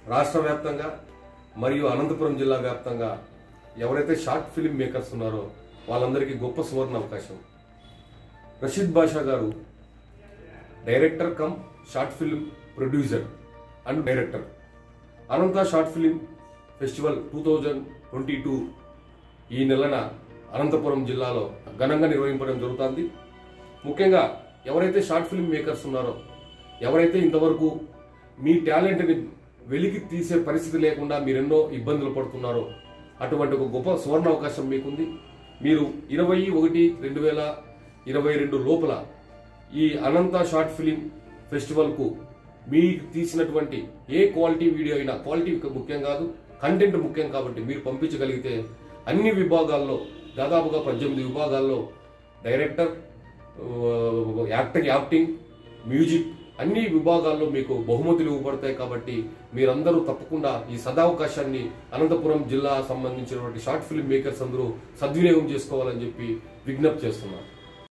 రాష్ట్ర వ్యాప్తంగా మరియు అనంతపురం జిల్లా వ్యాప్తంగా ఎవరైతే షార్ట్ ఫిల్మ్ మేకర్స్ ఉన్నారో వాళ్ళందరికీ గొప్ప సువర్ణ అవకాశం Rasheed Basha garu director cum short film producer and director Anantha short film festival two thousand twenty two ఈ నెలన అనంతపురం జిల్లాలో ఘనంగా నిర్వహించడం జరుగుతుంది ముఖ్యంగా ఎవరైతే షార్ట్ ఫిల్మ్ మేకర్స్ ఉన్నారో ఎవరైతే ఇంతవరకు మీ టాలెంట్ని వెలికి తీసే పరిస్థితి లేకుండా మీరెన్నో ఇబ్బందులు పడుతున్నారో అటువంటి ఒక గొప్ప సువర్ణ అవకాశం మీకుంది మీరు ఇరవై ఒకటి రెండు వేల ఇరవై రెండు లోపల ఈ అనంత షార్ట్ ఫిలిం ఫెస్టివల్కు మీకు తీసినటువంటి ఏ క్వాలిటీ వీడియో అయినా క్వాలిటీ ముఖ్యం కాదు కంటెంట్ ముఖ్యం కాబట్టి మీరు పంపించగలిగితే అన్ని విభాగాల్లో దాదాపుగా పద్దెనిమిది విభాగాల్లో డైరెక్టర్ ఆ, యాక్టింగ్ యాక్టింగ్ మ్యూజిక్ అన్ని విభాగాల్లో మీకు బహుమతులు ఇవ్వబడతాయి కాబట్టి మీరందరూ తప్పకుండా ఈ సదావకాశాన్ని అనంతపురం జిల్లా సంబంధించినటువంటి షార్ట్ ఫిల్మ్ మేకర్స్ అందరూ సద్వినియోగం చేసుకోవాలని చెప్పి విజ్ఞప్తి చేస్తున్నాను